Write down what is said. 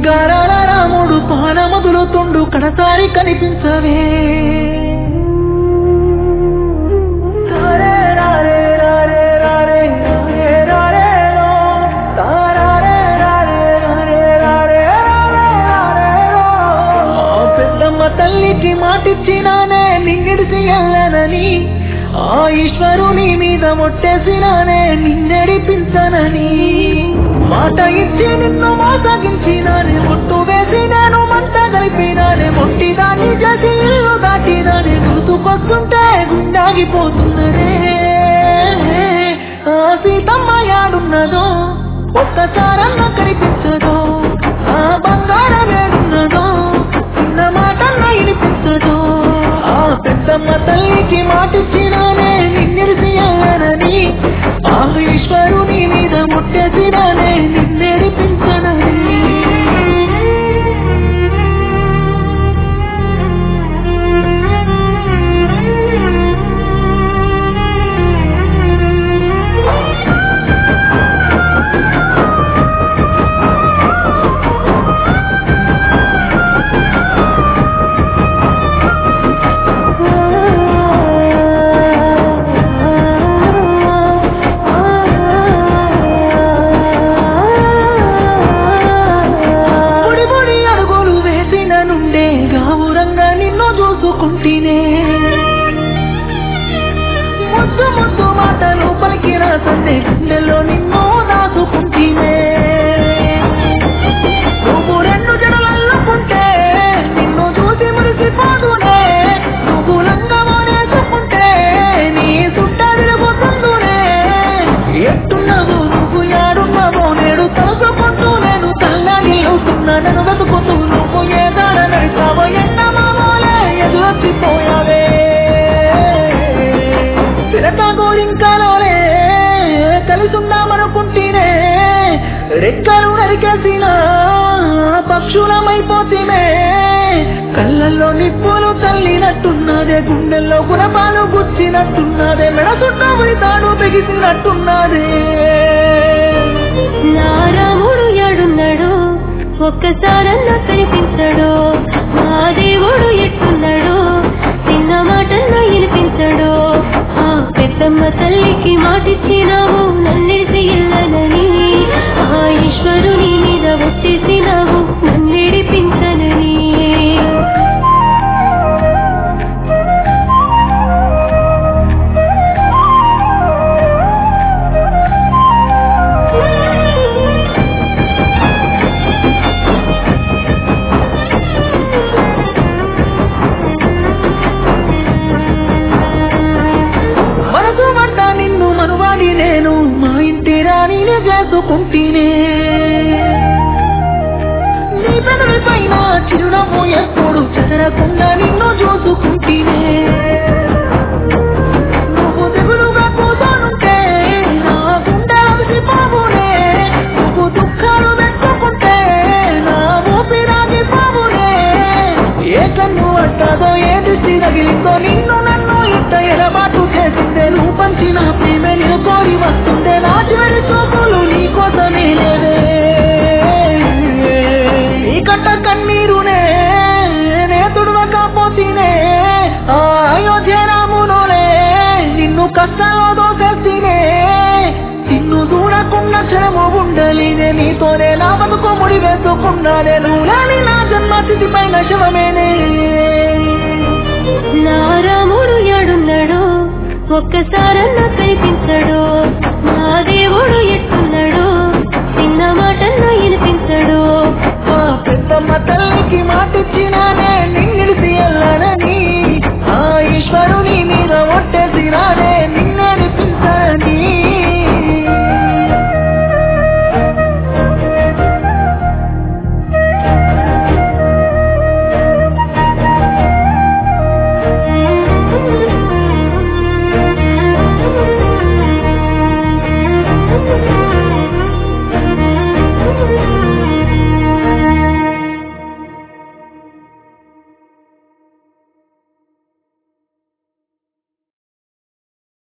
గారాల రాముడు పానమదులుతుండు కడసారి కనిపించవే తారే రారే రారే రారే రారే రారే రో. తారారే రారే రారే రారే రారే రారే రో. ఆ పెద్దమ్మ తల్లికి మాటిచ్చినానే నింగిడిసి వెళ్ళనని ఆ ఈశ్వరుని మీద మొట్టేసినానే నిన్నెడిపించనని మాట ఇచ్చి నిన్ను మోసగించినానే ముట్టు వేసి నేను మంట కలిపినానే మొట్టిదాన్ని చేసి ఇల్లు దాటినానే గుర్తుకొస్తుంటే గుండాగిపోతున్నదే ఆ సీతమ్మ యాడున్నదో ఒక్కసారన్న కనిపించదో ఆ బంగారం ఏడున్నదో చిన్న మాటన్న వినిపించదో ఆ పెద్దమ్మ తల్లికి మాటిచ్చినానే నిన్నెరిసి అయ్యానని ఆ ఈశ్వరుని మీద ముట్టేసినానే నిన్నెడిపించనని పొడి పొడి అడుగులు వేసిన నుండే గావురంగా నిన్ను చూసుకుంటేనే ముద్దు ముద్దు మాటలు పలికిన సందే గుండెల్లో నిన్ను దాచుకుంటేనే నువ్వు రెండు జడలల్లుకుంటే నిన్ను చూసి మురిసిపోదునే నువ్వు లంగమోనేసుకుంటే నీ చుట్ట తిరుగుతుందునే ఎట్టున్నావు నువ్వు యాడున్నావో నేడు తలుసుకుంటూ నేను తల్లని అవుతున్నా నన్ను వెతుకుతూ నువ్వు ఏ దార నడిచావో ఎండమామోలే ఎదురొచ్చిపోయావే తిరక గోరింకాలోనే కలిసుందామనుకుంటేనే రెక్కలు నరికేసిన పక్షులమైపోతేమే కళ్ళల్లో నిప్పులు తల్లినట్టున్నదే గుండెల్లో గుణపాలు గుచ్చినట్టున్నదే మెడ చుట్టూ తాడు బిగిసినట్టున్నదే నా రాముడు యాడున్నాడు ఒక్కసారన్నా కనిపించడు మా దేవుడు ఎట్టున్నాడు చిన్న మాటన్నా వినిపించడు ఆ పెద్దమ్మ తల్లికి మాటిచ్చినావు నన్నిడిసి ఇల్లనని ఆ ఈశ్వరుని మీద వచ్చేసినావు నన్నిడిపించనని మనసు పడ్డ నిన్ను మనువాడి నేను మా ఇంటి రాణిని చేసుకుంటేనే నీ పెదవి పైన చిరునవ్వు ఎప్పుడు చెదరకుండా నిన్ను చూసుకుంటేనే నువ్వు దిగులుగా కూర్చోనుంటే నా గుండె అలసిపోవునే నువ్వు దుఃఖాలు పెట్టుకుంటే నా ఊపిరాగి పోవునే ఏ కన్ను అట్టదో ఏ దృష్టి తగిలిందో నిన్ను నన్ను ఇంత ఎడబాటు చేసిందే నువ్వు పంచిన ప్రేమే నేను కోరి వస్తుందే నా చివరి చూపులు నీ కోసమే లేవే నీ కట్ట కన్నీరునే నే తుడవకపోతేనే ఆ అయోధ్య రాములోనే నిన్ను కష్టాల్లో దోసేస్తేనే నిన్ను చూడకుండా క్షణము ఉండలేనే నీతోనే నా బతుకు ముడి వేసుకున్నానే నువ్వు లేని నా జన్మ తిథి పైన శవమేనే నా రాముడు యాడున్నాడు ఒక్కసారన్నా కనిపించడు మా దేవుడు ఎట్టు